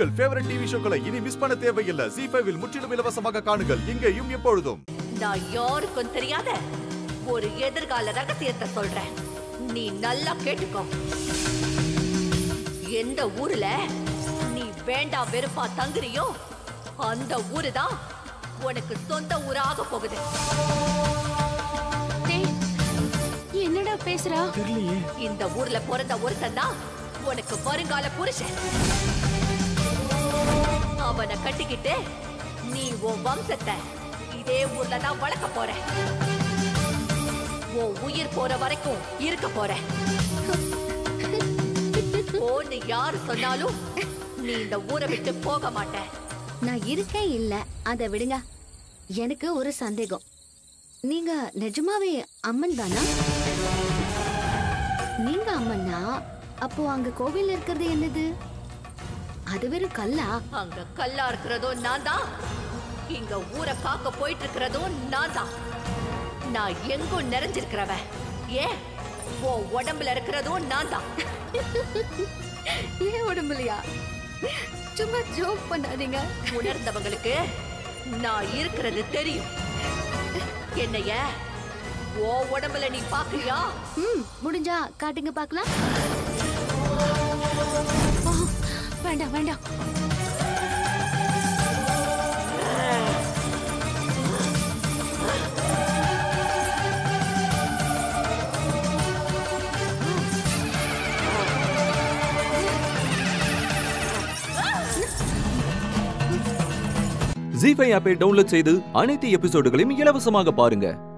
உங்கள் favourite TV ஷோக்களை இனி miss பண்ண தேவையில்லை ஜி ஃபைவில் முற்றிலும் இலவசமாக காணுங்கள் இங்கேயும் எப்பொழுதும் நான் யாருக்கும் தெரியாத ஒரு எதிர்கால ரகசியத்தை சொல்றேன் நீ நல்லா கேட்டுக்கோ எந்த ஊர்ல நீ வேண்டாம் வெறுப்பா தங்குறியோ அந்த ஊரு தான் உனக்கு சொந்த ஊராக போகுது டேய், என்னடா பேசுறா இந்த ஊர்ல பிறந்த ஒருத்தன் தான் உனக்கு வருங்கால புருஷன் அவனை கட்டிக்கிட்டு நீ உன் வம்சத்தை இதே ஊர்ல தான் வளர்க்க போற உன் உயிர் போற வரைக்கும் இருக்க போற போன்னு யாரு சொன்னாலும் நீ இந்த ஊரை விட்டு போக மாட்ட நான் இருக்கேன் இல்ல அத விடுங்க எனக்கு ஒரு சந்தேகம் நீங்க நிஜமாவே அம்மன் தானா நீங்க அம்மன்னா அப்போ அங்க கோவில் இருக்கிறது என்னது அது வெறும் கல்லா அங்க கல்லா இருக்கிறதும் நான் தான் இங்க ஊரை காக்க போயிட்டு இருக்கிறதும் நான் தான் நான் எங்கும் நிறைஞ்சிருக்கிறவன் ஏன் உன் உடம்புல இருக்கிறதும் நான் தான் ஏன் உடம்புலையா சும்மா ஜோக் பண்ணாதீங்க உணர்ந்தவங்களுக்கு நான் இருக்கிறது தெரியும் என்னைய உன் உடம்புல நீ பாக்குறியா ம் முடிஞ்சா காட்டுங்க பார்க்கலாம் ஆ, வேண்டாம் வேண்டாம் ஜி ஃபைவ் ஆப்பை டவுன்லோட் செய்து அனைத்து எபிசோடுகளையும் இலவசமாக பாருங்க